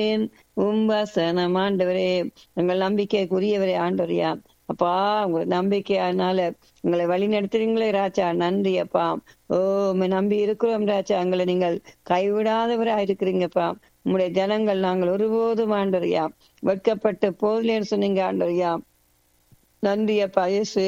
உம் வசனம் ஆண்டவரே எங்கள் நம்பிக்கைக்குரியவரே ஆண்டவரையா அப்பா உங்களை நம்பிக்கையானால எங்களை வழி நடத்துறீங்களே ராஜா நன்றி அப்பா ஓ உம்மை நம்பி இருக்கிறோம் ராஜா எங்களை நீங்கள் கைவிடாதவரா இருக்கிறீங்கப்பா உங்களுடைய ஜனங்கள் நாங்கள் ஒருபோதும் ஆண்டறியா வெட்கப்பட்டு போதிலேன்னு சொன்னீங்க ஆண்டறியா நன்றி அப்பா இயேசு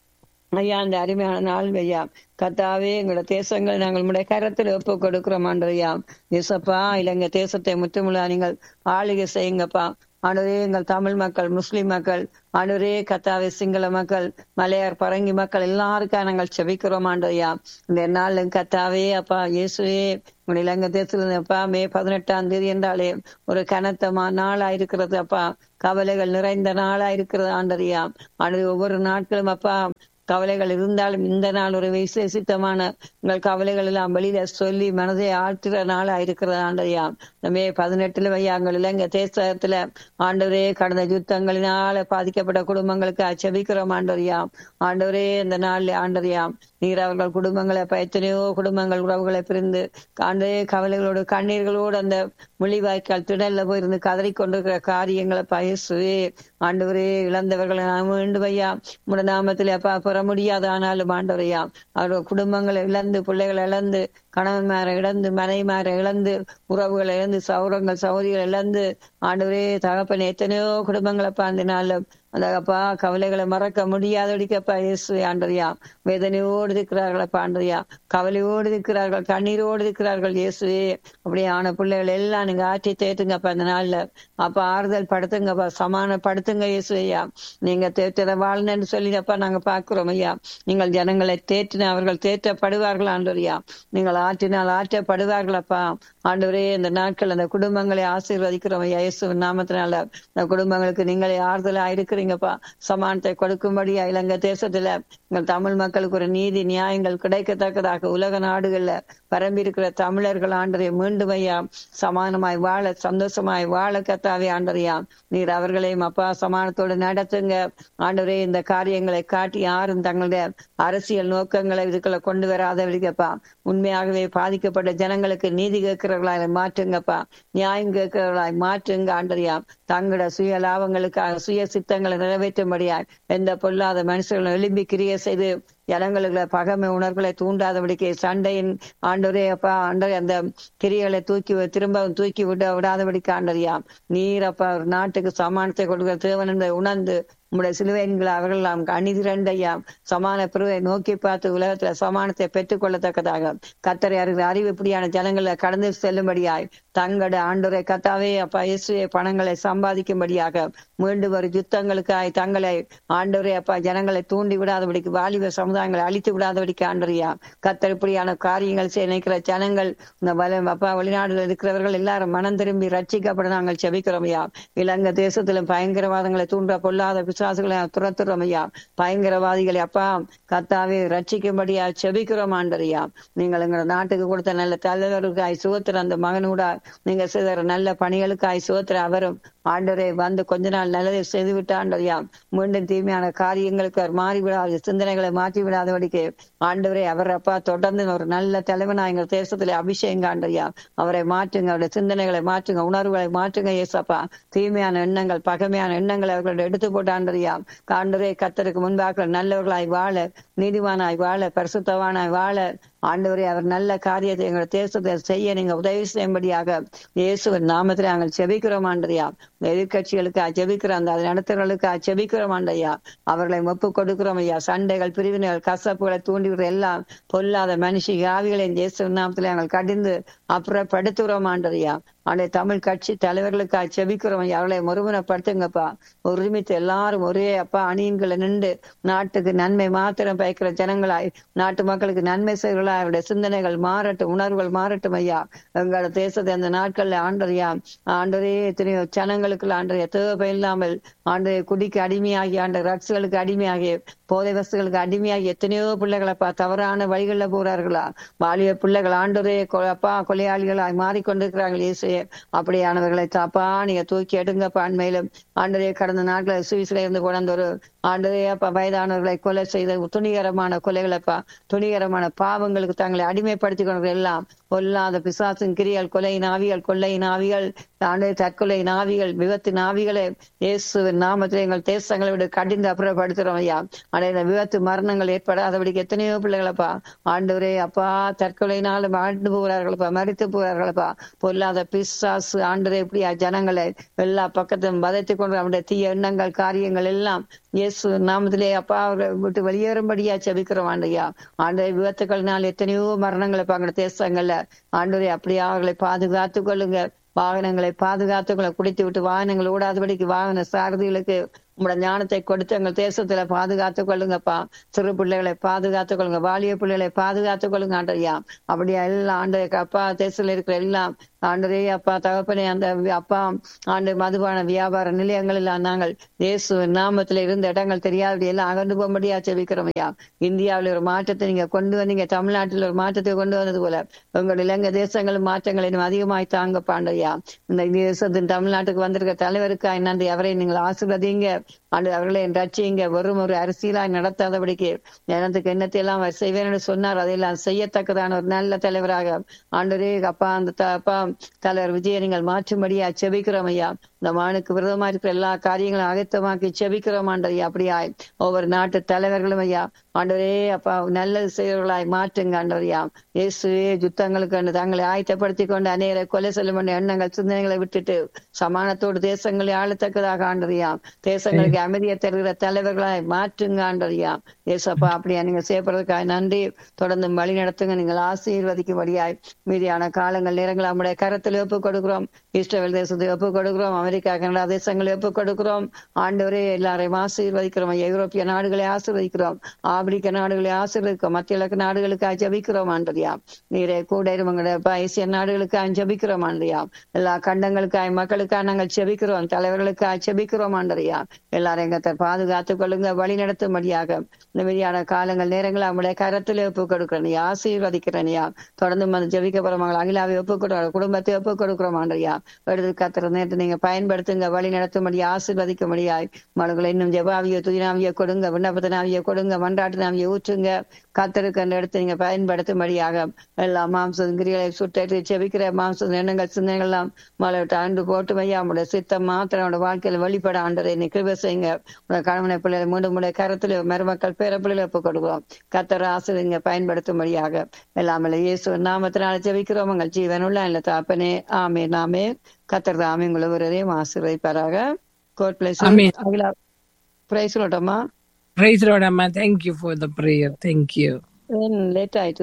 ஐயா அந்த அருமையான நாள் ஐயா கத்தாவே எங்களோட தேசங்களை நாங்கள் உடைய கரத்தில் ஒப்பு கொடுக்கிறோம் ஆண்டறியா இயேசப்பா இலங்கை தேசத்தை முற்றுமுழா நீங்கள் ஆளுகை செய்யுங்கப்பா ஆண்டவரே எங்கள் தமிழ் மக்கள் முஸ்லிம் மக்கள் ஆண்டவரே கத்தாவே சிங்கள மக்கள் மலையார் பரங்கி மக்கள் எல்லாருக்கா நாங்கள் செபிக்கிறோம் ஆண்டவையா இந்த நாள் கத்தாவே அப்பா இயேசுவே உங்கள் இலங்கை தேசத்துல அப்பா மே பதினெட்டாம் தேதி என்றாலே ஒரு கனத்தமா நாளா இருக்கிறது அப்பா கவலைகள் நிறைந்த நாளா இருக்கிறது ஆண்டறியா ஆண்டு ஒவ்வொரு நாட்களும் அப்பா கவலைகள் இருந்தாலும் இந்த நாள் ஒரு விசேஷித்தமான உங்கள் கவலைகள் எல்லாம் வெளியில சொல்லி மனதை ஆற்றுற நாளா இருக்கிற ஆண்டரையா மே பதினெட்டுல வையாங்கள் இலங்கை தேசத்துல ஆண்டவரே கடந்த யுத்தங்களினால பாதிக்கப்பட்ட குடும்பங்களுக்கு அச்சபிக்கிறோம் ஆண்டவரியா ஆண்டவரே இந்த நாள்ல ஆண்டவரியா நீர் அவர்கள் குடும்பங்களை இப்ப எத்தனையோ குடும்பங்கள் உறவுகளை பிரிந்து ஆண்டே கவலைகளோடு கண்ணீர்களோடு அந்த மொழிவாய்க்கால் திடல்ல போயிருந்து கதறி கொண்டிருக்கிற காரியங்களை பயசுவே ஆண்டவரே இழந்தவர்களை நாம் வேண்டும் ஐயா உட நாமத்தில் அப்பா பெற முடியாத ஆனாலும் ஆண்டவரையா அவர்கள் குடும்பங்களை இழந்து பிள்ளைகளை இழந்து கணவன்மாரை இழந்து மனைமாரை இழந்து உறவுகளை இழந்து சௌரங்கள் சௌரிகள் இழந்து ஆண்டவரே தகப்பன் எத்தனையோ குடும்பங்களை பாந்தினாலும் அந்த அப்பா கவலைகளை மறக்க முடியாதடிக்கப்பா இயேசு ஆண்டறியா வேதனையோடு இருக்கிறார்கள் அப்பா ஆண்டறியா கவலையோடு இருக்கிறார்கள் கண்ணீரோடு இருக்கிறார்கள் இயேசுவே அப்படியான பிள்ளைகள் எல்லாம் நீங்க ஆற்றி தேத்துங்கப்பா அந்த நாள்ல அப்ப ஆறுதல் படுத்துங்கப்பா சமானப்படுத்துங்க இயேசுவையா நீங்க தேற்றத வாழணும்னு சொல்லிடப்பா நாங்க பாக்குறோம் ஐயா நீங்கள் ஜனங்களை தேற்றின அவர்கள் தேற்றப்படுவார்கள் ஆண்டவரியா நீங்கள் ஆற்றினால் ஆற்றப்படுவார்களப்பா ஆண்டவரே இந்த நாட்கள் அந்த குடும்பங்களை ஆசீர்வதிக்கிறோம் ஐயா இயேசு நாமத்தினால இந்த குடும்பங்களுக்கு நீங்களே ஆறுதலா இருக்கிறீங்கப்பா சமானத்தை கொடுக்கும்படியா இலங்கை தேசத்துல எங்கள் தமிழ் மக்களுக்கு ஒரு நீதி நியாயங்கள் கிடைக்கத்தக்கதாக உலக நாடுகள்ல பரம்பி இருக்கிற தமிழர்கள் ஆண்டரைய மீண்டும் ஐயா சமானமாய் வாழ சந்தோஷமாய் வாழ கத்தாவே ஆண்டரையா நீர் அவர்களையும் அப்பா சமானத்தோடு நடத்துங்க ஆண்டவரே இந்த காரியங்களை காட்டி யாரும் தங்களுடைய அரசியல் நோக்கங்களை இதுக்குள்ள கொண்டு வராதவர்களப்பா உண்மையாகவே பாதிக்கப்பட்ட ஜனங்களுக்கு நீதி கேட்கிறவர்களாய் மாற்றுங்கப்பா நியாயம் கேட்கிறவர்களாய் மாற்றுங்க ஆண்டரியா தங்களோட சுய லாபங்களுக்காக சுய சித்தங்களை நிறைவேற்றும்படியாய் எந்த பொல்லாத மனுஷர்களும் எழும்பி கிரிய செய்து ஜனங்களுக்கு பகமை உணர்வுகளை தூண்டாதபடிக்கு சண்டையின் ஆண்டோரே அப்பா ஆண்டரை அந்த கிரிகளை தூக்கி திரும்ப தூக்கி விட விடாதபடிக்கு ஆண்டறியா நீர் அப்பா ஒரு நாட்டுக்கு சமானத்தை கொடுக்கிற தேவன் என்பதை உணர்ந்து உங்களுடைய சிலுவைகளை அவர்கள் நாம் அணிதிரண்டையா சமான பிரிவை நோக்கி பார்த்து உலகத்துல சமானத்தை பெற்றுக் கொள்ளத்தக்கதாக கத்தரை அறிவு அறிவு இப்படியான ஜனங்களை கடந்து செல்லும்படியாய் தங்களோட ஆண்டோரை கத்தாவே அப்பா இயேசுவை பணங்களை சம்பாதிக்கும்படியாக மீண்டும் ஒரு யுத்தங்களுக்காய் தங்களை ஆண்டோரே அப்பா ஜனங்களை தூண்டி விடாதபடிக்கு வாலிப சமுதாயங்களை அழித்து விடாதபடிக்கு ஆண்டறியா கத்தர் இப்படியான காரியங்கள் செய்ய நினைக்கிற ஜனங்கள் இந்த வல அப்பா வெளிநாடுல இருக்கிறவர்கள் எல்லாரும் மனம் திரும்பி ரட்சிக்கப்பட நாங்கள் செபிக்கிறோம் ஐயா இலங்கை தேசத்திலும் பயங்கரவாதங்களை தூண்ட பொல்லாத பிசாசுகளை துரத்துறோம் ஐயா பயங்கரவாதிகளை அப்பா கத்தாவே ரட்சிக்கும்படியா செபிக்கிறோம் ஆண்டறியா நீங்கள் எங்க நாட்டுக்கு கொடுத்த நல்ல தலைவருக்காய் சுகத்திர அந்த மகனூட நீங்க செய்த நல்ல பணிகளுக்காய் சுகத்திர அவரும் ஆண்டவரை வந்து கொஞ்ச நாள் நல்லதை செய்து விட்ட ஆண்டவரையா மீண்டும் தீமையான காரியங்களுக்கு அவர் மாறிவிடாது சிந்தனைகளை மாற்றி விடாதபடிக்கு ஆண்டவரே அவர் அப்பா தொடர்ந்து ஒரு நல்ல தலைவனா எங்க தேசத்துல அபிஷேகம் ஆண்டறியா அவரை மாற்றுங்க அவருடைய சிந்தனைகளை மாற்றுங்க உணர்வுகளை மாற்றுங்க ஏசப்பா தீமையான எண்ணங்கள் பகமையான எண்ணங்களை அவர்களோட எடுத்து போட்டு ஆண்டறியா ஆண்டவரே கத்தருக்கு முன்பாக நல்லவர்களாய் வாழ நீதிமானாய் வாழ பரிசுத்தவானாய் வாழ ஆண்டவரே அவர் நல்ல காரியத்தை எங்கள் தேசத்தை செய்ய நீங்க உதவி செய்யும்படியாக இயேசுவின் நாமத்தில் நாங்கள் செபிக்கிறோம் ஆண்டறியா எதிர்கட்சிகளுக்கு ஜெபிக்கிறோம் அந்த அதை நடத்துறவர்களுக்கு ஜெபிக்கிறோம் ஆண்டையா அவர்களை ஒப்பு கொடுக்கிறோம் ஐயா சண்டைகள் பிரிவினைகள் கசப்புகளை தூண்டிவிடுற எல்லாம் பொல்லாத மனுஷி ஆவிகளை இயேசு நாமத்தில் நாங்கள் கடிந்து அப்புறப்படுத்துகிறோம் ஆண்டறியா ஆண்டை தமிழ் கட்சி தலைவர்களுக்கு செபிக்கிறோம் ஐயா அவர்களை ஒருமுனைப்படுத்துங்கப்பா ஒருமித்து எல்லாரும் ஒரே அப்பா அணியன்களை நின்று நாட்டுக்கு நன்மை மாத்திரம் பயக்கிற ஜனங்களாய் நாட்டு மக்களுக்கு நன்மை செய்வர்களா அவருடைய சிந்தனைகள் மாறட்டும் உணர்வுகள் மாறட்டும் ஐயா எங்களோட தேசத்தை அந்த நாட்கள்ல ஆண்டறியா ஆண்டரே எத்தனையோ ஜனங்களுக்கு ஆண்டரைய தேவை இல்லாமல் ஆண்டு குடிக்கு அடிமையாகி ஆண்டு ரட்சுகளுக்கு அடிமையாகி போதை வஸ்துகளுக்கு அடிமையாகி எத்தனையோ பிள்ளைகளப்பா தவறான வழிகளில் போறார்களா வாலிய பிள்ளைகள் ஆண்டோரே அப்பா கொலையாளிகளாய் மாறிக்கொண்டிருக்கிறார்கள் இயேசுவே அப்படியானவர்களை தாப்பா நீங்க தூக்கி எடுங்கப்பா அண்மையிலும் ஆண்டரே கடந்த நாட்களில் சுவிசில இருந்து கொண்டு ஒரு ஆண்டரே அப்பா வயதானவர்களை கொலை செய்த துணிகரமான கொலைகளப்பா துணிகரமான பாவங்களுக்கு தங்களை அடிமைப்படுத்திக் கொண்டு எல்லாம் கொல்லாத பிசாசின் கிரிகள் கொலை நாவிகள் கொள்ளை நாவிகள் ஆண்டு தற்கொலை நாவிகள் விபத்து நாவிகளை இயேசுவின் நாமத்தில் எங்கள் தேசங்களை விட கடிந்து அப்புறப்படுத்துறோம் ஐயா அடைய விபத்து மரணங்கள் ஏற்படாதபடிக்கு எத்தனையோ பிள்ளைகளப்பா ஆண்டவரே அப்பா தற்கொலைனாலும் ஆண்டு போகிறார்களப்பா மறித்து போகிறார்களப்பா பொல்லாத பிசாசு ஆண்டரே இப்படியா ஜனங்களை எல்லா பக்கத்தையும் வதைத்து கொண்டு அவருடைய தீய எண்ணங்கள் காரியங்கள் எல்லாம் இயேசு நாமத்திலே அப்பா அவரை விட்டு வெளியேறும்படியா செபிக்கிறோம் ஆண்டையா ஆண்டரை விபத்துக்கள்னால் எத்தனையோ மரணங்களை பாங்க தேசங்கள்ல ஆண்டவரே அப்படியே அவர்களை பாதுகாத்து கொள்ளுங்க வாகனங்களை பாதுகாத்து கொள்ள குடித்து விட்டு வாகனங்கள் ஓடாதபடிக்கு வாகன சாரதிகளுக்கு உங்களோட ஞானத்தை கொடுத்து எங்கள் தேசத்துல பாதுகாத்துக் கொள்ளுங்கப்பா சிறு பிள்ளைகளை பாதுகாத்துக் கொள்ளுங்க வாலிய பிள்ளைகளை பாதுகாத்துக் கொள்ளுங்க ஆண்டரையா அப்படியா எல்லாம் ஆண்டு அப்பா தேசத்துல இருக்கிற எல்லாம் ஆண்டரே அப்பா தகப்பனே அந்த அப்பா ஆண்டு மதுபான வியாபார நிலையங்களில் நாங்கள் இயேசு நாமத்துல இருந்த இடங்கள் தெரியாதபடி எல்லாம் அகன்று போகும்படியா செபிக்கிறோம் ஐயா இந்தியாவில் ஒரு மாற்றத்தை நீங்க கொண்டு வந்தீங்க தமிழ்நாட்டில் ஒரு மாற்றத்தை கொண்டு வந்தது போல உங்கள் இலங்கை தேசங்கள் மாற்றங்கள் இன்னும் அதிகமாய் தாங்க பாண்டையா இந்த தேசத்தின் தமிழ்நாட்டுக்கு வந்திருக்க தலைவருக்கு நன்றி அவரை நீங்கள் ஆசிர்வதிங்க ஆண்டு அவர்களை ரட்சிங்க வெறும் ஒரு அரசியலாய் நடத்தாதபடிக்கு எனத்துக்கு எண்ணத்தை எல்லாம் அவர் செய்வேன் சொன்னார் அதையெல்லாம் செய்யத்தக்கதான ஒரு நல்ல தலைவராக ஆண்டரே அப்பா அந்த அப்பா தலைவர் விஜய நீங்கள் மாற்றும்படியா செபிக்கிறோம் ஐயா இந்த மானுக்கு விரதமா இருக்கிற எல்லா காரியங்களும் அகத்தமாக்கி செபிக்கிறோம் ஆண்டரையா அப்படியாய் ஒவ்வொரு நாட்டு தலைவர்களும் ஐயா ஆண்டவரே அப்பா நல்லது செய்வர்களாய் மாற்றுங்க ஆண்டவரையா இயேசுவே யுத்தங்களுக்கு தங்களை ஆயத்தப்படுத்தி கொண்டு அநேகரை கொலை செல்லும் எண்ணங்கள் சிந்தனைகளை விட்டுட்டு சமானத்தோடு தேசங்களை ஆளத்தக்கதாக ஆண்டறியா தேசங்களுக்கு அமைதியை தருகிற தலைவர்களாய் மாற்றுங்க ஆண்டறியா ஏசப்பா அப்படியா நீங்க செய்யப்படுறதுக்காக நன்றி தொடர்ந்து வழி நடத்துங்க நீங்கள் ஆசீர்வதிக்கும்படியாய் மீதியான காலங்கள் நேரங்கள் நம்முடைய கரத்தில் ஒப்புக் கொடுக்கிறோம் இஸ்ரேல் தேசத்தை ஒப்புக் கொடுக்கிறோம் அமெரிக்கா கனடா தேசங்களை ஒப்புக் கொடுக்கிறோம் ஆண்டவரே எல்லாரையும் ஆசீர்வதிக்கிறோம் ஐரோப்பிய நாடுகளை ஆசீர்வதிக்கிறோம் ஆப்பிரிக்க நாடுகளை ஆசீர்வதிக்கிறோம் மத்திய கிழக்கு நாடுகளுக்கு ஜபிக்கிறோம் ஆண்டறியா நீரே கூட இருவங்கள ஏசிய நாடுகளுக்கு ஜபிக்கிறோம் ஆண்டறியா எல்லா கண்டங்களுக்காய் மக்களுக்காக நாங்கள் செபிக்கிறோம் தலைவர்களுக்காக செபிக்கிறோம் ஆண்டறியா எல்லாரும் எங்க பாதுகாத்துக் கொள்ளுங்க வழி நடத்தும்படியாக இந்த மாதிரியான காலங்கள் நேரங்கள் அவங்களுடைய கரத்திலே ஒப்புக் கொடுக்கிறேன் ஆசீர்வதிக்கிறேன்யா தொடர்ந்து வந்து ஜெபிக்க போறவங்க அகிலாவை ஒப்புக் கொடுக்கிறோம் குடும்பத்தை ஒப்புக் கொடுக்கிறோம் ஆண்டறியா எடுத்து கத்துற நேரத்தை நீங்க பயன்படுத்துங்க வழி நடத்தும்படி ஆசீர்வதிக்கும்படியாய் மனுகளை இன்னும் ஜெபாவிய துதினாவிய கொடுங்க விண்ணப்பத்தினாவிய கொடுங்க மன்றாட்டினாவிய ஊற்றுங்க கத்தருக்கு அந்த இடத்தை நீங்க பயன்படுத்தும்படியாக எல்லா மாம்சம் கிரிகளை சுட்டேற்று செபிக்கிற மாம்சம் எண்ணங்கள் சிந்தனைகள் எல்லாம் மழை விட்டு ஆண்டு போட்டு வையா உடைய சித்தம் மாத்திரம் அவனோட வாழ்க்கையில வெளிப்பட ஆண்டதை நீ கிருப செய்யுங்க உடைய கணவனை பிள்ளைகளை மீண்டும் உடைய கருத்துல மருமக்கள் பேர பிள்ளைகளை ஒப்புக் கொடுக்கிறோம் கத்தர் ஆசிரியங்க பயன்படுத்தும்படியாக எல்லாமே இயேசு நாமத்தினால ஜெபிக்கிறோம் உங்கள் ஜீவனுள்ள இல்ல தாப்பனே ஆமே நாமே கத்தர் தாமே உங்களை ஒருவரையும் ஆசீர்வதிப்பாராக God bless Amen. Akila praise சொல்லட்டோமா Praise the Lord, Amma. Thank you for the prayer. Thank you. Late ஆயிட்டு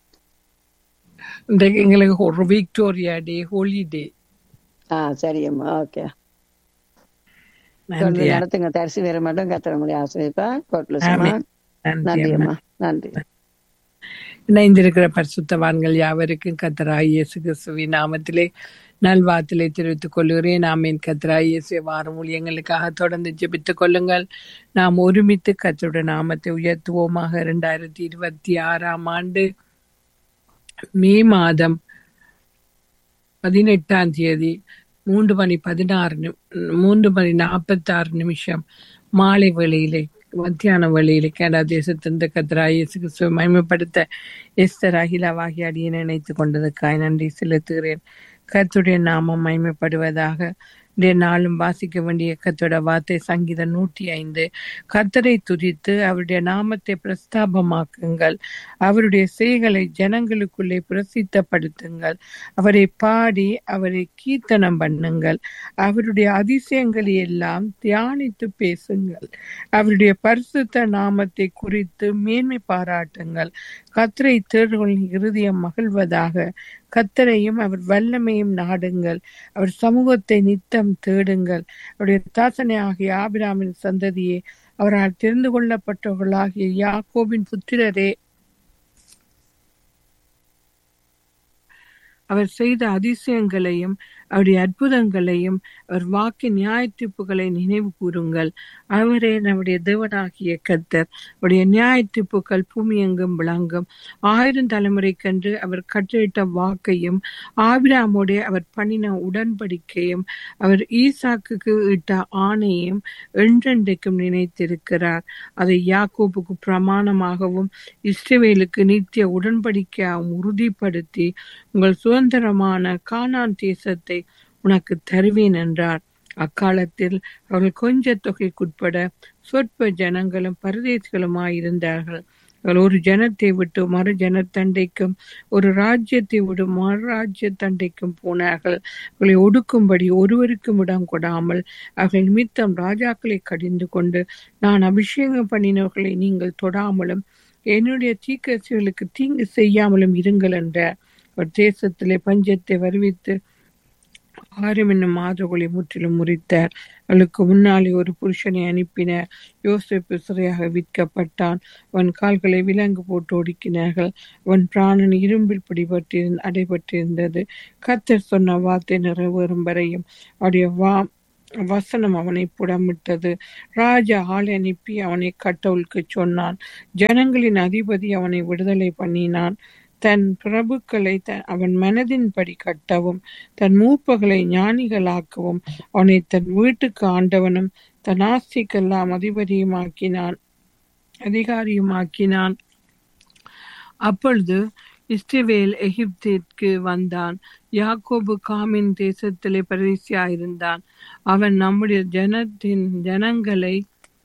இன்றைக்கு எங்களுக்கு ஒரு விக்டோரியா டே ஹோலிடே ஆ சரி அம்மா ஓகே நன்றி நடத்துங்க தரிசி வேற மட்டும் கத்திர முடியும் ஆசிரியப்பா கோட் பிளேஸ் ஆமென். நன்றி நன்றி அம்மா. அம்மா நன்றி இணைந்திருக்கிற பரிசுத்தவான்கள் யாவருக்கும் கத்தராய் இயேசு கிறிஸ்துவின் நாமத்திலே நல்வாத்திலே தெரிவித்துக் கொள்கிறேன் ஆமீன் கத்தராய் இயேசு வாரம் ஊழியங்களுக்காக தொடர்ந்து ஜெபித்துக் கொள்ளுங்கள் நாம் ஒருமித்து கத்தருடைய நாமத்தை உயர்த்துவோமாக இரண்டாயிரத்தி இருபத்தி ஆறாம் ஆண்டு மே மாதம் பதினெட்டாம் தேதி மூன்று மணி பதினாறு நி- மூன்று மணி நாற்பத்தாறு நிமிஷம் மாலை வேளையிலே மத்தியான வேளையிலே கனடா தேசத்திலிருந்து கத்ரா இயேசு கிறிஸ்துவை மகிமைப்படுத்த எஸ்தர் அகிலாவாகி அடியை நினைத்துக் கொண்டதுக்காய் நன்றி செலுத்துகிறேன் கர்த்தருடைய நாமம் மகிமைப்படுவதாக இன்றைய நாளும் வாசிக்க வேண்டிய கர்த்தருடைய வார்த்தை சங்கீதம் நூற்றி ஐந்து கர்த்தரை துதித்து அவருடைய நாமத்தை பிரஸ்தாபமாக்குங்கள் அவருடைய செய்களை ஜனங்களுக்குள்ளே பிரசித்தப்படுத்துங்கள் அவரை பாடி அவரை கீர்த்தனம் பண்ணுங்கள் அவருடைய அதிசயங்களை எல்லாம் தியானித்து பேசுங்கள் அவருடைய பரிசுத்த நாமத்தை குறித்து மேன்மை பாராட்டுங்கள் கத்தரை தேடுகளின் இருதயம் மகிழ்வதாக கத்தரையும் அவர் வல்லமையும் நாடுங்கள் அவர் சமூகத்தை நித்தம் தேடுங்கள் அவருடைய தாசனை ஆகிய ஆபிராமின் சந்ததியே அவரால் தெரிந்து கொள்ளப்பட்டவர்களாகிய யாக்கோபின் புத்திரரே அவர் செய்த அதிசயங்களையும் அவருடைய அற்புதங்களையும் அவர் வாக்கு நியாயத்தீர்ப்புகளை நினைவு கூறுங்கள் அவரே நம்முடைய தேவனாகிய கத்தர் அவருடைய நியாயத்தீர்ப்புகள் பூமி எங்கும் விளங்கும் ஆயிரம் தலைமுறைக்கென்று அவர் கட்டளிட்ட வாக்கையும் ஆபிராமோடைய அவர் பண்ணின உடன்படிக்கையும் அவர் ஈசாக்குக்கு இட்ட ஆணையும் என்றென்றைக்கும் நினைத்திருக்கிறார் அதை யாக்கோபுக்கு பிரமாணமாகவும் இஸ்ரவேலுக்கு நித்திய உடன்படிக்கையாகவும் உறுதிப்படுத்தி உங்கள் சுதந்திரமான கானான் தேசத்தை உனக்கு தருவேன் என்றார் அக்காலத்தில் அவர்கள் கொஞ்ச தொகைக்குட்பட சொற்ப ஜனங்களும் பரதேசிகளுமாயிருந்தார்கள் அவர்கள் ஒரு ஜனத்தை விட்டு மறு ஜனத்தண்டைக்கும் ஒரு ராஜ்யத்தை விட்டு மறு ராஜ்ய தண்டைக்கும் போனார்கள் அவர்களை ஒடுக்கும்படி ஒருவருக்கும் இடம் கொடாமல் அவர்கள் நிமித்தம் ராஜாக்களை கடிந்து கொண்டு நான் அபிஷேகம் பண்ணினவர்களை நீங்கள் தொடாமலும் என்னுடைய தீக்கரசிகளுக்கு தீங்கு செய்யாமலும் இருங்கள் என்ற ஒரு தேசத்திலே பஞ்சத்தை வருவித்து ஆரம் என்னும் மாதகுலை முற்றிலும் முறித்தார் அவளுக்கு முன்னாலே ஒரு புருஷனை அனுப்பினர் யோசிப்பு சிறையாக விற்கப்பட்டான் அவன் கால்களை விலங்கு போட்டு ஒடுக்கினார்கள் அவன் பிராணன் இரும்பில் பிடிபட்டிருந்த அடைபட்டிருந்தது கத்தர் சொன்ன வார்த்தை நிறைவேறும் வரையும் அவருடைய வா வசனம் அவனை புடமிட்டது ராஜா ஆள் அனுப்பி அவனை கட்டவுளுக்கு சொன்னான் ஜனங்களின் அதிபதி அவனை விடுதலை பண்ணினான் தன் பிரபுக்களை த- அவன் மனதின்படி கட்டவும் தன் மூப்பகளை ஞானிகளாக்கவும் அவனை தன் வீட்டுக்கு ஆண்டவனும் தன் ஆஸ்திக்கெல்லாம் அதிபதியுமாக்கினான் அதிகாரியுமாக்கினான் அப்பொழுது இஸ்ரவேல் எகிப்திற்கு வந்தான் யாக்கோபு காமின் தேசத்திலே பரிசியாயிருந்தான் அவன் நம்முடைய ஜனத்தின் ஜனங்களை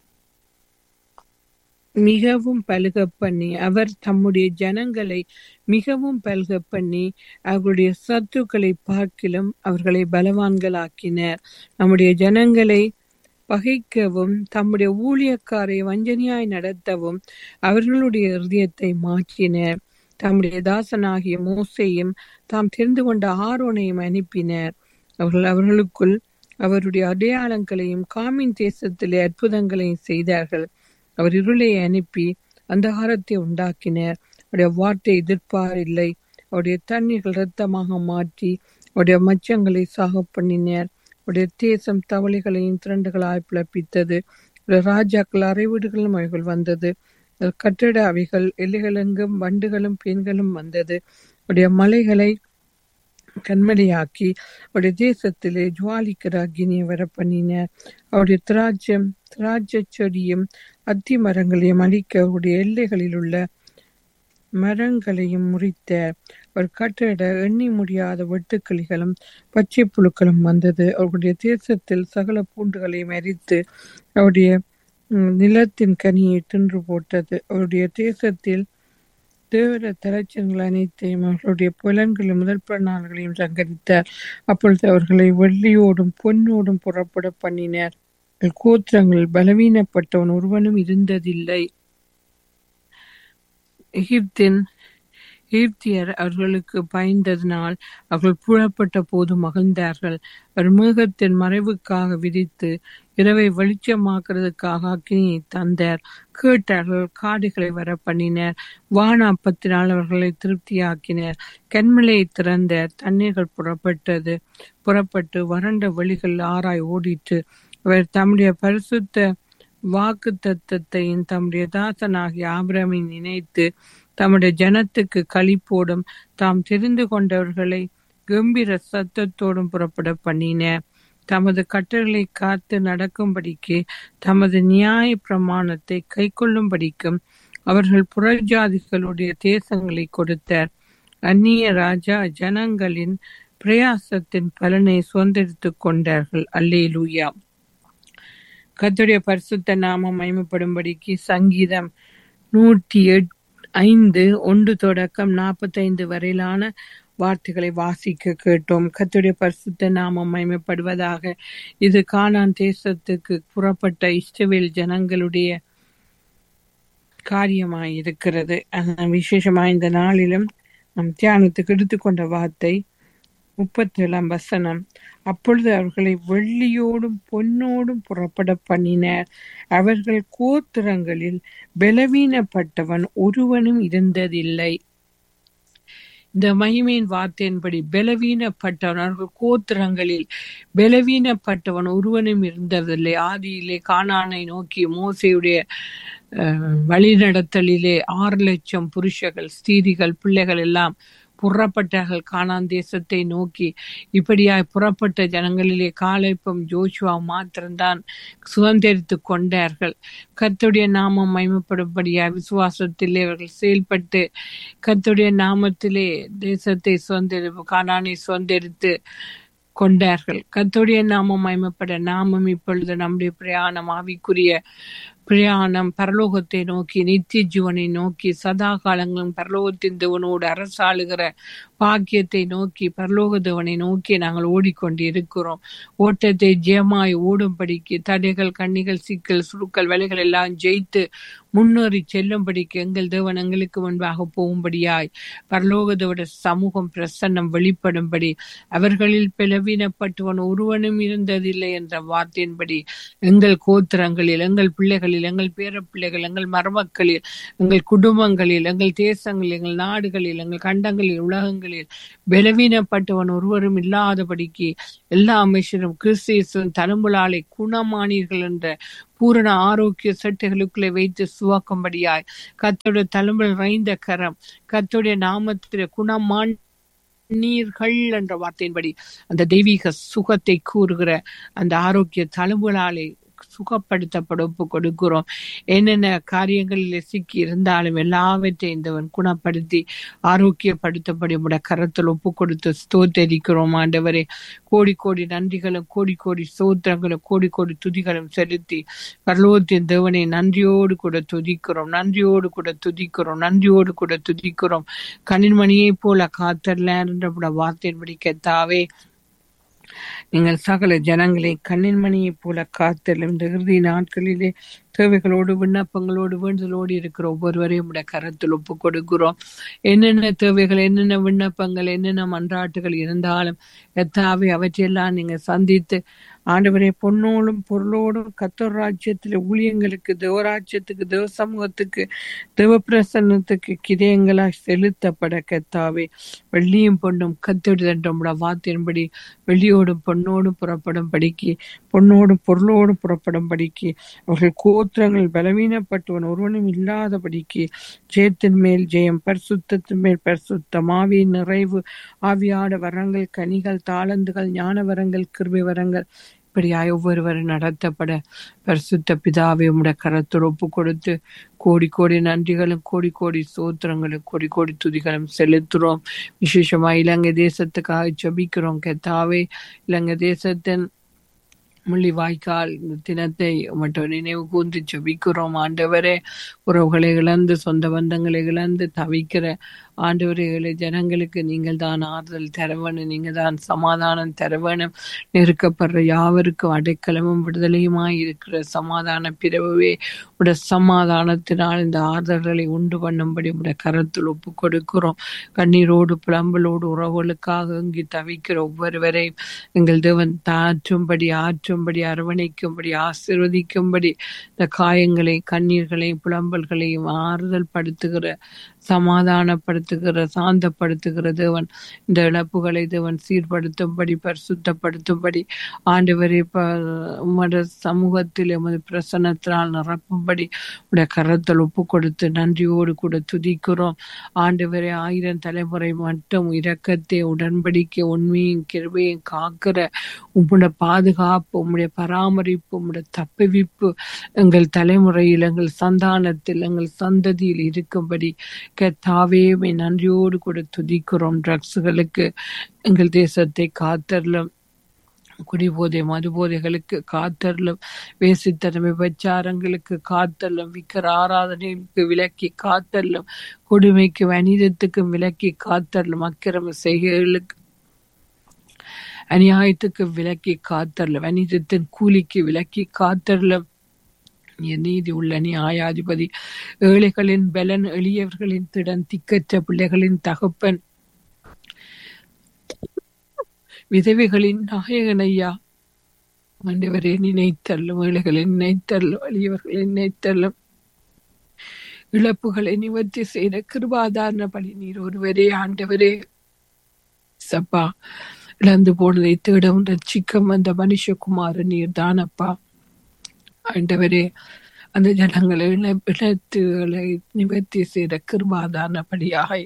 மிகவும் பல்க பண்ணி அவர் தம்முடைய ஜனங்களை மிகவும் பல்க பண்ணி அவர்களுடைய சத்துக்களை பார்க்கிலும் அவர்களை பலவான்களாக்கினர் நம்முடைய ஜனங்களை பகைக்கவும் தம்முடைய ஊழியக்காரை வஞ்சனையாய் நடத்தவும் அவர்களுடைய இருதயத்தை மாற்றினர் தம்முடைய தாசனாகிய மோசையும் தாம் தெரிந்து கொண்ட ஆரோனையும் அனுப்பினர் அவர்கள் அவர்களுக்குள் அவருடைய அடையாளங்களையும் காமின் தேசத்திலே அற்புதங்களையும் செய்தார்கள் அவர் இருளை அனுப்பி அந்தகாரத்தை உண்டாக்கினர் அவருடைய வார்த்தை எதிர்ப்பாரில்லை அவருடைய தண்ணீர்கள் இரத்தமாக மாற்றி அவருடைய மச்சங்களை சாக பண்ணினர் அவருடைய தேசம் தவளைகளையும் திரண்டுகளாய் பிளப்பித்தது அவருடைய ராஜாக்கள் அறைவீடுகளும் அவைகள் வந்தது அவருடைய கட்டிட அவைகள் எல்லைகளெங்கும் வண்டுகளும் பெண்களும் வந்தது அவருடைய மலைகளை கண்மலையாக்கி அவருடைய தேசத்திலே ஜுவாலிக்கிற அக்னியை வர பண்ணினார் அவருடைய திராட்சம் திராட்சை செடியும் அத்தி மரங்களையும் அழிக்க அவருடைய எல்லைகளில் உள்ள மரங்களையும் முறித்தார் அவர் கட்டிட எண்ணி முடியாத வெட்டுக்கிளிகளும் பச்சை புழுக்களும் வந்தது அவருடைய தேசத்தில் சகல பூண்டுகளையும் அரித்து அவருடைய ம், நிலத்தின் கனியை தின்று போட்டது அவருடைய தேசத்தில் தேவர தலைச்சன்கள் அனைத்தையும் அவர்களுடைய புலன்களையும் முதல் பிறநாள்களையும் சங்கரித்தார் அப்பொழுது அவர்களை வெள்ளியோடும் பொன்னோடும் புறப்பட பண்ணினார் அவர்கள் கோத்திரங்கள் பலவீனப்பட்டவன் ஒருவனும் இருந்ததில்லை எகிப்தின் எகிப்தியர் அவர்களுக்கு பயந்ததினால் அவர்கள் புறப்பட்ட போது மகிழ்ந்தார்கள் அவர் மேகத்தின் மறைவுக்காக விதித்து இரவை வெளிச்சமாக்குறதுக்காக அக்னியை தந்தார் கேட்டார்கள் காடுகளை வர பண்ணினர் வான அப்பத்தினால் அவர்களை திருப்தியாக்கினர் கண்மலையை திறந்தார் தண்ணீர்கள் புறப்பட்டது புறப்பட்டு வறண்ட வெளிகள் ஆராய் ஓடிற்று அவர் தம்முடைய பரிசுத்த வாக்கு தத்தத்தையும் தம்முடைய தாசனாகிய ஆபிரமை நினைத்து தம்முடைய ஜனத்துக்கு களிப்போடும் தாம் தெரிந்து கொண்டவர்களை கம்பீர சத்தத்தோடும் புறப்பட பண்ணினார் தமது கட்டளை காத்து நடக்கும்படிக்கு தமது நியாய பிரமாணத்தை கைக்கொள்ளும்படிக்கும் அவர்கள் புறஜாதிகளுடைய தேசங்களை கொடுத்தார் அந்நிய ராஜா ஜனங்களின் பிரயாசத்தின் பலனை சுதந்திரித்துக் கொண்டார்கள் அல்லேலூயா கர்த்தருடைய பரிசுத்த நாமம் மகிமைப்படும்படிக்கு சங்கீதம் நூற்றி எட் ஐந்து ஒன்று தொடக்கம் நாற்பத்தைந்து வரையிலான வார்த்தைகளை வாசிக்க கேட்டோம் கர்த்தருடைய பரிசுத்த நாமம் மகிமைப்படுவதாக இது கானான் தேசத்துக்கு புறப்பட்ட இஸ்ரவேல் ஜனங்களுடைய காரியமாய் இருக்கிறது அஹ் விசேஷமாய் இந்த நாளிலும் நம் தியானத்துக்கு எடுத்துக்கொண்ட வார்த்தை முப்பத்தி ஏழாம் வசனம் அப்பொழுது அவர்களை வெள்ளியோடும் பொன்னோடும் புறப்பட பண்ணினர் அவர்கள் கோத்திரங்களில் பலவீனப்பட்டவன் ஒருவனும் இருந்ததில்லை இந்த மகிமையின் வார்த்தையின்படி பலவீனப்பட்டவர்கள் கோத்திரங்களில் பலவீனப்பட்டவன் ஒருவனும் இருந்ததில்லை ஆதியிலே கானானை நோக்கி மோசையுடைய அஹ், வழிநடத்தலிலே ஆறு லட்சம் புருஷர்கள் ஸ்திரீகள் பிள்ளைகள் எல்லாம் புறப்பட்டார்கள் கானான் தேசத்தை நோக்கி இப்படியாய் புறப்பட்ட ஜனங்களிலே காலைப்பும் ஜோஷுவா மாத்திரம்தான் சுதந்திரித்து கொண்டார்கள் கர்த்தருடைய நாமம் மகிமைப்படும்படியாய் விசுவாசத்திலே அவர்கள் செயல்பட்டு கர்த்தருடைய நாமத்திலே தேசத்தை சுதந்திரி கானானை சுதந்திரித்து கொண்டார்கள் கர்த்தருடைய நாமம் மகிமைப்பட நாமம் இப்பொழுது நம்முடைய பிரயாணம் ஆவிக்குரிய பிரயாணம் பரலோகத்தை நோக்கி நித்திய ஜீவனை நோக்கி சதா காலங்களும் பரலோகத்தின் தேவனோடு அரசாளுகிற பாக்கியத்தை நோக்கி பரலோக தேவனை நோக்கி நாங்கள் ஓடிக்கொண்டு இருக்கிறோம் ஓட்டத்தை ஜெயமாய் ஓடும்படிக்கு தடைகள் கண்ணிகள் சிக்கல் சுருக்கள் வேலைகள் எல்லாம் ஜெயித்து முன்னேறி செல்லும்படிக்கு எங்கள் தேவன் எங்களுக்கு முன்பாக போகும்படியாய் பரலோகதோட சமூகம் பிரசன்னம் வெளிப்படும்படி அவர்களில் பிளவினப்பட்டவன் ஒருவனும் இருந்ததில்லை என்ற வார்த்தையின்படி எங்கள் கோத்திரங்களில் எங்கள் பிள்ளைகளில் எங்கள் பேர பிள்ளைகள் எங்கள் மருமக்களில் எங்கள் குடும்பங்களில் எங்கள் தேசங்களில் எங்கள் நாடுகளில் எங்கள் கண்டங்களில் உலகங்களில் பலவீனப்பட்டவன் ஒருவரும் இல்லாதபடிக்கு எல்லா அமைச்சரும் கிறிஸ்தியசும் தழும்புலாலை குணமானீர்கள் என்ற பூரண ஆரோக்கிய சட்டைகளுக்குள்ளே வைத்து சுவாக்கும்படியாய் கத்தோட தழும்பல் நிறைந்த கரம் கத்தோடைய நாமத்திலே குணமான் நீர்கள் என்ற வார்த்தையின்படி அந்த தெய்வீக சுகத்தை கூறுகிற அந்த ஆரோக்கிய தழும்புகளாலே சுகப்படுத்தப்பட ஒப்பு கொடுக்கிறோம் என்னென்ன காரியங்களில் சிக்கி இருந்தாலும் எல்லாவற்றையும் இந்தவன் குணப்படுத்தி ஆரோக்கியப்படுத்தப்படி உடைய கரத்தில் ஒப்பு கொடுத்து ஸ்தோத்தரிக்கிறோம் ஆண்டவரே கோடி கோடி நன்றிகளும் கோடி கோடி ஸ்தோத்திரங்களும் கோடி கோடி துதிகளும் செலுத்தி பரலோகத்தின் தேவனை நன்றியோடு கூட துதிக்கிறோம் நன்றியோடு கூட துதிக்கிறோம் நன்றியோடு கூட துதிக்கிறோம் கனின்மணியை போல காத்தரல என்ற வார்த்தையின்படி கெத்தாவே நீங்கள் சகல ஜனங்களை கண்ணின் மணியைப் போல காத்தலும் இந்த இறுதி நாட்களிலே தேவைகளோடு விண்ணப்பங்களோடு வேண்டுதலோடு இருக்கிற ஒவ்வொருவரையும் உடைய கரத்தில் ஒப்பு கொடுக்கிறோம் என்னென்ன தேவைகள் என்னென்ன விண்ணப்பங்கள் என்னென்ன மன்றாட்டுகள் இருந்தாலும் எத்தாவே அவற்றையெல்லாம் நீங்க சந்தித்து ஆண்டவரே பொன்னோடும் பொருளோடும் கத்தர் ராஜ்யத்தில் ஊழியங்களுக்கு தேவராஜ்யத்துக்கு தேவ சமூகத்துக்கு தேவ பிரசன்னத்துக்கு கிதயங்களாய் செலுத்தப்பட கத்தாவே வெள்ளியும் பொண்ணும் கத்தெடுதன்ற வார்த்தையின்படி வெள்ளியோடும் பொன்னோடும் புறப்படும் படிக்கு பொன்னோடும் பொருளோடும் புறப்படும் படிக்கு அவர்கள் கோத்திரங்கள் பலவீனப்பட்டவன் ஒருவனும் இல்லாதபடிக்கு ஜெயத்தின் மேல் ஜெயம் பரிசுத்தத்தின் மேல் பரிசுத்தம் ஆவியின் நிறைவு ஆவியாட வரங்கள் கனிகள் தாளந்துகள் ஞான வரங்கள் கிருபை வரங்கள் இப்படியாய் ஒவ்வொருவரும் நடத்தப்பட பரிசுத்த பிதாவை உம்முடைய கரத்தில் ஒப்பு கொடுத்து கோடி கோடி நன்றிகளும் கோடி கோடி சோத்திரங்களும் கோடி கோடி துதிகளும் செலுத்துறோம் விசேஷமா இலங்கை தேசத்துக்காக ஜபிக்கிறோம் கெத்தாவே இலங்கை தேசத்தின் முள்ளி வாய்க்கால் தினத்தை மட்டும் நினைவு கூர்ந்து ஜபிக்கிறோம் ஆண்டவரே உறவுகளை இழந்து சொந்த பந்தங்களை இழந்து தவிக்கிற ஆண்டவர்களை ஜனங்களுக்கு நீங்கள் தான் ஆறுதல் தரவேணும் நீங்க தான் சமாதானம் தரவேணும் நெருக்கப்படுற யாவருக்கும் அடைக்கலமும் விடுதலையுமாய் இருக்கிற சமாதான பிறவே உடைய சமாதானத்தினால் இந்த ஆறுதல்களை உண்டு பண்ணும்படி உடைய கரத்தில் ஒப்பு கொடுக்கிறோம் கண்ணீரோடு புலம்பலோடு உறவுகளுக்காக இங்கி தவிக்கிற ஒவ்வொருவரையும் எங்கள் தேவன் தாற்றும்படி ஆற்றும்படி அரவணைக்கும்படி ஆசிர்வதிக்கும்படி இந்த காயங்களை கண்ணீர்களை புலம்பல்களையும் ஆறுதல் படுத்துகிற சமாதானப்படுத்துகிற சாந்தப்படுத்துகிற தேவன் இந்த இழப்புகளை தேவன் சீர்படுத்தும்படி பரிசுத்தப்படுத்தும்படி ஆண்டவரை உமது சமூகத்தில் எமது பிரசனத்தினால் நிரப்பும்படி உடைய கரத்தில் ஒப்பு கொடுத்து நன்றியோடு கூட துதிக்கிறோம் ஆண்டவரை ஆயிரம் தலைமுறை மட்டும் இரக்கத்தை உடன்படிக்கை உண்மையும் கிருபையும் காக்கிற உம்முடைய பாதுகாப்பு உம்முடைய பராமரிப்பு உம்முடைய தப்புவிப்பு எங்கள் தலைமுறையில் எங்கள் சந்தானத்தில் எங்கள் சந்ததியில் இருக்கும்படி கத்தாவே நன்றியோடு கூட துதிக்கிறோம் ட்ரக்ஸுகளுக்கு எங்கள் தேசத்தை காத்தரலும் குடிபோதை மதுபோதைகளுக்கு காத்தரலும் வேசித்தனமை விபச்சாரங்களுக்கு காத்தரலும் விக்கிர ஆராதனைகளுக்கு விலக்கி காத்தரலும் கொடுமைக்கு அநீதத்துக்கும் விலக்கி காத்தரலும் அக்கிரம செய்கைகளுக்கு அநியாயத்துக்கு விலக்கி காத்தரலும் அநீதத்தின் கூலிக்கு விலக்கி காத்தரலும் நீதி உள்ள நியாயாதிபதி ஏழைகளின் பலன் எளியவர்களின் திடன் திக்கற்ற பிள்ளைகளின் தகப்பன் விதவைகளின் நாயகன் ஐயா ஆண்டவரே நினைத்தள்ளும் ஏழைகளை நினைத்தள்ளும் எளியவர்களை நினைத்தள்ளும் இழப்புகளை நிவர்த்தி செய்த கிருபாதாரண பலி நீர் ஒருவரே ஆண்டவரே சப்பா இழந்து போனதை தேடவும் ரட்சிக்கும் அந்த மனுஷகுமார நீர் தானப்பா ஆண்டவரே அந்த ஜனங்களை இழ- இழத்துகளை நிவர்த்தி செய்த கிருபாதானபடியாக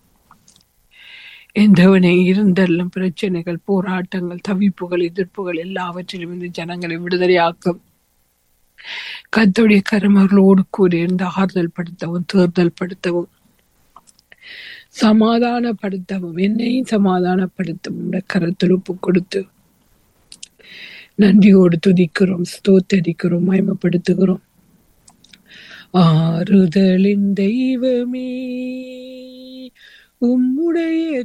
எந்தவனை இருந்தல்லும் பிரச்சனைகள் போராட்டங்கள் தவிப்புகள் எதிர்ப்புகள் எல்லாவற்றிலும் இந்த ஜனங்களை விடுதலையாக்கும் கத்தோடைய கருமர்களோடு கூடி இருந்து ஆறுதல் படுத்தவும் தேர்தல் படுத்தவும் சமாதானப்படுத்தவும் என்னையும் சமாதானப்படுத்தவும் உம்முடைய கரத்தில் ஒப்பு கொடுத்து நன்றியோடு துதிக்கிறோம் ஸ்தோத்தரிக்கிறோம் மயமப்படுத்துகிறோம் ஆறுதலின் தெய்வமே உம்முடைய